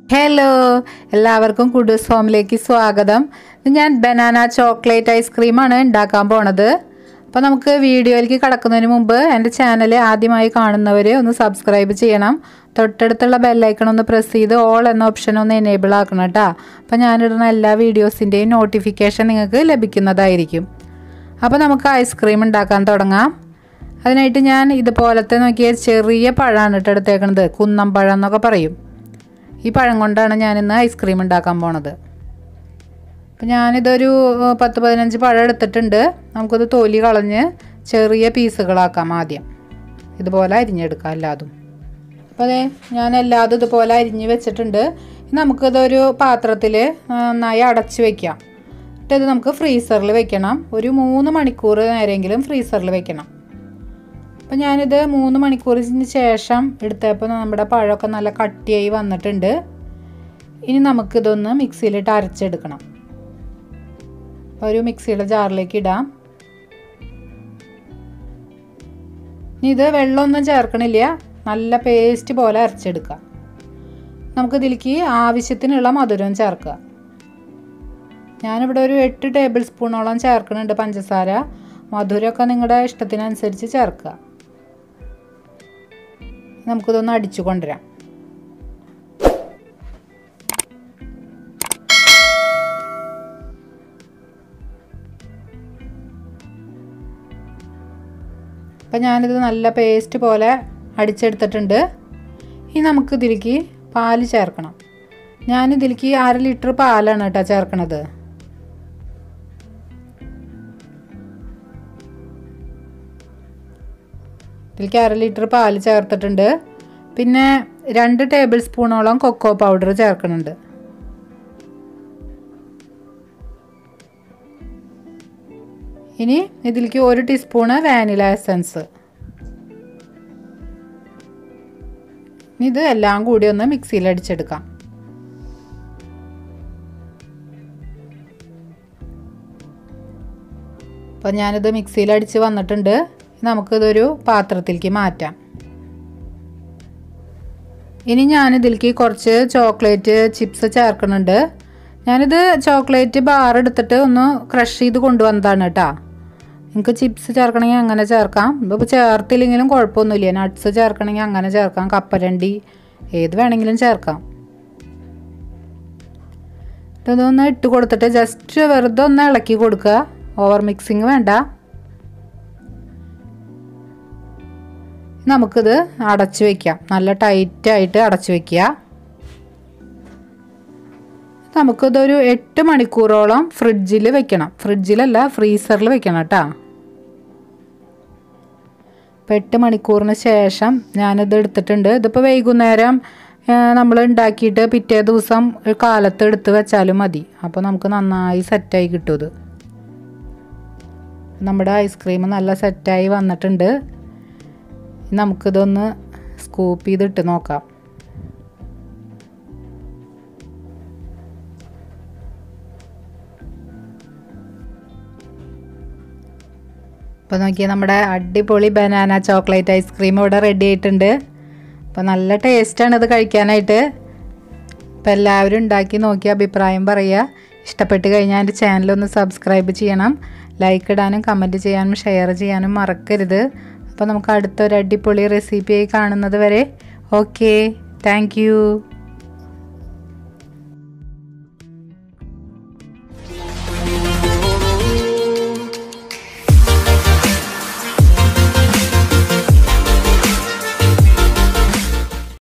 hello എല്ലാവർക്കും Kudus ഹോമിലേക്ക് സ്വാഗതം ഇത് ഞാൻ ബനാന ചോക്ലേറ്റ് ഐസ്ക്രീമാണ് ഉണ്ടാക്കാൻ പോണത് അപ്പോൾ നമുക്ക് വീഡിയോയിലേക്ക് കടക്കുന്നതിന് മുമ്പ് എൻ്റെ ചാനൽ ആദ്യമായി കാണുന്നവർ ഒന്ന് സബ്സ്ക്രൈബ് ചെയ്യണം തൊട്ടടുത്തുള്ള ബെല്ലൈക്കൺ ഒന്ന് പ്രസ് ചെയ്ത് ഓൾ എന്ന ഓപ്ഷൻ ഒന്ന് എനേബിൾ ആക്കണം കേട്ടോ അപ്പോൾ ഞാനിടുന്ന എല്ലാ വീഡിയോസിൻ്റെയും നോട്ടിഫിക്കേഷൻ നിങ്ങൾക്ക് ലഭിക്കുന്നതായിരിക്കും അപ്പോൾ നമുക്ക് ഐസ്ക്രീം ഉണ്ടാക്കാൻ തുടങ്ങാം അതിനായിട്ട് ഞാൻ ഇതുപോലത്തെ നോക്കിയ ചെറിയ പഴമാണ് കേട്ടോ എടുത്തേക്കണത് കുന്നം പഴം എന്നൊക്കെ പറയും ഈ പഴം കൊണ്ടാണ് ഞാനിന്ന് ഐസ്ക്രീം ഉണ്ടാക്കാൻ പോണത് അപ്പം ഞാനിതൊരു ഏഹ്, പത്ത് പതിനഞ്ച് പഴം എടുത്തിട്ടുണ്ട് നമുക്കത് തൊലി കളഞ്ഞ് ചെറിയ പീസുകളാക്കാം ആദ്യം ഇതുപോലെ അരിഞ്ഞെടുക്കാം എല്ലാതും അപ്പോൾ അതെ ഞാൻ എല്ലാതും ഇതുപോലെ അരിഞ്ഞ് വെച്ചിട്ടുണ്ട് ഇനി നമുക്കിതൊരു പാത്രത്തിൽ നന്നായി അടച്ച് വെക്കാം എന്നിട്ട് ഇത് നമുക്ക് ഫ്രീസറിൽ വെക്കണം ഒരു മൂന്ന് മണിക്കൂർ നേരെങ്കിലും ഫ്രീസറിൽ വെക്കണം അപ്പം ഞാനിത് മൂന്ന് മണിക്കൂറിന് ശേഷം എടുത്തപ്പോൾ നമ്മുടെ പഴമൊക്കെ നല്ല കട്ടിയായി വന്നിട്ടുണ്ട് ഇനി നമുക്കിതൊന്ന് മിക്സിയിലിട്ട് അരച്ചെടുക്കണം ഒരു മിക്സിയുടെ ജാറിലേക്ക് ഇടാം ഇനി ഇത് വെള്ളമൊന്നും ചേർക്കണില്ല നല്ല പേസ്റ്റ് പോലെ അരച്ചെടുക്കാം നമുക്കിതിലേക്ക് ആവശ്യത്തിനുള്ള മധുരം ചേർക്കുക ഞാനിവിടെ ഒരു എട്ട് ടേബിൾ സ്പൂണോളം ചേർക്കുന്നുണ്ട് പഞ്ചസാര മധുരമൊക്കെ നിങ്ങളുടെ ഇഷ്ടത്തിനനുസരിച്ച് ചേർക്കുക നമുക്കിതൊന്ന് അടിച്ചു കൊണ്ടുവരാം അപ്പം ഞാനിത് നല്ല പേസ്റ്റ് പോലെ അടിച്ചെടുത്തിട്ടുണ്ട് ഇനി നമുക്ക് ഇതിലേക്ക് പാല് ചേർക്കണം ഞാനിതിലേക്ക് അര ലിറ്റർ പാലാണ് കേട്ടോ ചേർക്കണത് ഇതിലേക്ക് അര ലിറ്റർ പാല് ചേർത്തിട്ടുണ്ട് പിന്നെ രണ്ട് ടേബിൾ സ്പൂണോളം കൊക്കോ പൗഡർ ചേർക്കുന്നുണ്ട് ഇനി ഇതിലേക്ക് ഒരു ടീസ്പൂണ് വാനില എസൻസ് ഇനി ഇത് എല്ലാം കൂടി ഒന്ന് മിക്സിയിൽ അടിച്ചെടുക്കാം അപ്പോൾ ഞാനിത് മിക്സിയിൽ അടിച്ച് വന്നിട്ടുണ്ട് നമുക്കിതൊരു പാത്രത്തിലേക്ക് മാറ്റാം ഇനി ഞാനിതിലേക്ക് കുറച്ച് ചോക്ലേറ്റ് ചിപ്സ് ചേർക്കുന്നുണ്ട് ഞാനിത് ചോക്ലേറ്റ് ബാർ എടുത്തിട്ട് ഒന്ന് ക്രഷ് ചെയ്ത് കൊണ്ടുവന്നതാണ് കേട്ടോ നിങ്ങൾക്ക് ചിപ്സ് ചേർക്കണമെങ്കിൽ അങ്ങനെ ചേർക്കാം ഇപ്പോൾ ചേർത്തില്ലെങ്കിലും കുഴപ്പമൊന്നുമില്ല നട്ട്സ് ചേർക്കണമെങ്കിൽ അങ്ങനെ ചേർക്കാം കപ്പലണ്ടി ഏത് വേണമെങ്കിലും ചേർക്കാം ഇതൊന്ന് ഇട്ട് കൊടുത്തിട്ട് ജസ്റ്റ് വെറുതെ ഒന്ന് ഇളക്കി കൊടുക്കുക ഓവർ മിക്സിങ് വേണ്ട നമുക്കിത് അടച്ചു വയ്ക്കാം നല്ല ടൈറ്റായിട്ട് അടച്ചു വയ്ക്കുക നമുക്കിതൊരു എട്ട് മണിക്കൂറോളം ഫ്രിഡ്ജിൽ വെക്കണം ഫ്രിഡ്ജിലല്ല ഫ്രീസറിൽ വെക്കണം കേട്ടോ അപ്പോൾ എട്ട് മണിക്കൂറിന് ശേഷം ഞാനിത് എടുത്തിട്ടുണ്ട് ഇതിപ്പോൾ വൈകുന്നേരം നമ്മൾ ഉണ്ടാക്കിയിട്ട് പിറ്റേ ദിവസം ഒരു കാലത്ത് എടുത്ത് വെച്ചാലും മതി അപ്പോൾ നമുക്ക് നന്നായി സെറ്റായി കിട്ടും ഇത് നമ്മുടെ ഐസ്ക്രീം നല്ല സെറ്റായി വന്നിട്ടുണ്ട് നമുക്കിതൊന്ന് സ്കൂപ്പ് ചെയ്തിട്ട് നോക്കാം അപ്പോൾ നോക്കിയാൽ നമ്മുടെ അടിപൊളി ബനാന ചോക്ലേറ്റ് ഐസ്ക്രീം ഇവിടെ റെഡി ആയിട്ടുണ്ട് അപ്പോൾ നല്ല ടേസ്റ്റാണ് ഇത് കഴിക്കാനായിട്ട് അപ്പോൾ എല്ലാവരും ഉണ്ടാക്കി നോക്കി അഭിപ്രായം പറയുക ഇഷ്ടപ്പെട്ട് കഴിഞ്ഞാൽ എൻ്റെ ചാനലൊന്ന് സബ്സ്ക്രൈബ് ചെയ്യണം ലൈക്ക് ഇടാനും കമൻറ്റ് ചെയ്യാനും ഷെയർ ചെയ്യാനും മറക്കരുത് അപ്പോൾ നമുക്ക് അടുത്തൊരു അടിപൊളി റെസിപ്പിയായി കാണുന്നത് വരെ ഓക്കെ താങ്ക്